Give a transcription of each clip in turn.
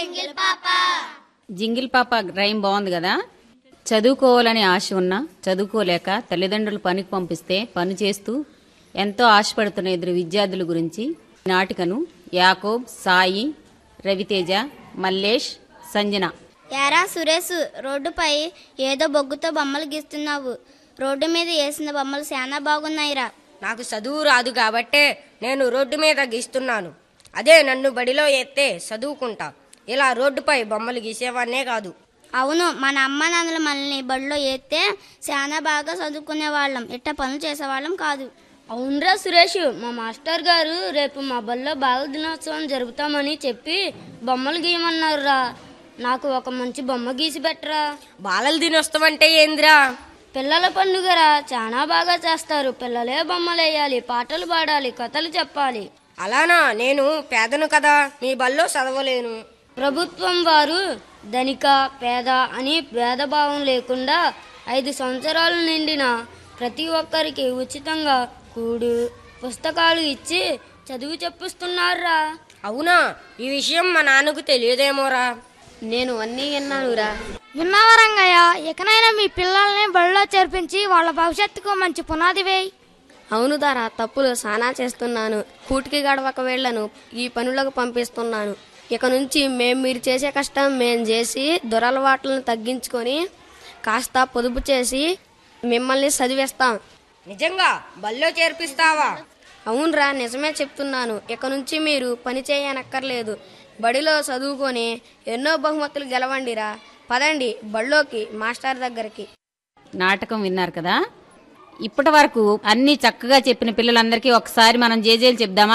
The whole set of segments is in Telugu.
జింగిల్ పాప రైమ్ బాగుంది కదా చదువుకోవాలని ఆశ ఉన్నా చదువుకోలేక తల్లిదండ్రులు పనికి పంపిస్తే పని చేస్తూ ఎంతో ఆశపడుతున్న ఇద్దరు విద్యార్థుల గురించి నాటికను యాకోబ్ సాయి రవితేజ మల్లేష్ సంజన యారా సురేష్ రోడ్డుపై ఏదో బొగ్గుతో బొమ్మలు గీస్తున్నావు రోడ్డు మీద వేసిన బొమ్మలు చాలా బాగున్నాయిరా నాకు చదువు రాదు కాబట్టే నేను రోడ్డు మీద గీస్తున్నాను అదే నన్ను బడిలో ఎత్తే చదువుకుంటా ఇలా రోడ్డుపై బొమ్మలు గీసేవాన్నే కాదు అవును మన అమ్మ నాన్నలు మనల్ని బడిలో ఎత్తే చాలా బాగా చదువుకునే వాళ్ళం ఇట్ట పనులు చేసేవాళ్ళం కాదు అవునరా సురేష్ మా మాస్టర్ గారు రేపు మా బల్లో బాల దినోత్సవం జరుపుతామని చెప్పి బొమ్మలు గీయమన్నారురా నాకు ఒక మంచి బొమ్మ గీసి పెట్టరా బాలల దినోత్సవం అంటే ఏందిరా పిల్లల పండుగరా చాలా బాగా చేస్తారు పిల్లలే బొమ్మలు వేయాలి పాటలు పాడాలి కథలు చెప్పాలి అలానా నేను పేదను కదా మీ బల్లో చదవలేను ప్రభుత్వం వారు ధనిక పేద అని భేదభావం లేకుండా ఐదు సంవత్సరాలు నిండిన ప్రతి ఒక్కరికి ఉచితంగా కూడు పుస్తకాలు ఇచ్చి చదువు చెప్పిస్తున్నారురా అవునా ఈ విషయం మా నాన్నకు తెలియదేమోరా నేను అన్నీ విన్నానురా విన్నావా రంగయ్య ఇకనైనా మీ పిల్లల్ని బడిలో చేర్పించి వాళ్ళ భవిష్యత్తుకు మంచి పునాది వేయి అవును ధారా తప్పులు సానా చేస్తున్నాను కూటికి గడవక వేళ్లను ఈ పనులకు పంపిస్తున్నాను ఇక నుంచి మేం మీరు చేసే కష్టం మేం చేసి దురలవాట్లను తగ్గించుకొని కాస్త పొదుపు చేసి మిమ్మల్ని చదివేస్తాం నిజంగా బల్లో చేర్పిస్తావా అవునరా నిజమే చెప్తున్నాను ఇక నుంచి మీరు పని చేయనక్కర్లేదు బడిలో చదువుకొని ఎన్నో బహుమతులు గెలవండిరా పదండి బడిలోకి మాస్టర్ దగ్గరికి నాటకం విన్నారు కదా ఇప్పటి వరకు అన్ని చక్కగా చెప్పిన పిల్లలందరికీ ఒకసారి మనం జేజేలు చెప్దామా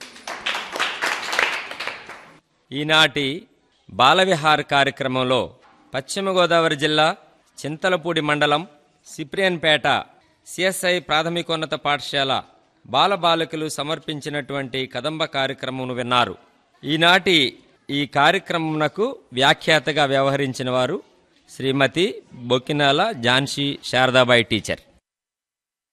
ఈనాటి బాలవిహార్ కార్యక్రమంలో పశ్చిమ గోదావరి జిల్లా చింతలపూడి మండలం సిప్రియన్పేట సిఎస్ఐ ప్రాథమికోన్నత పాఠశాల బాలబాలికలు సమర్పించినటువంటి కదంబ కార్యక్రమం విన్నారు ఈనాటి ఈ కార్యక్రమంనకు వ్యాఖ్యాతగా వ్యవహరించిన వారు శ్రీమతి బొక్కినాల ఝాన్సీ శారదాబాయి టీచర్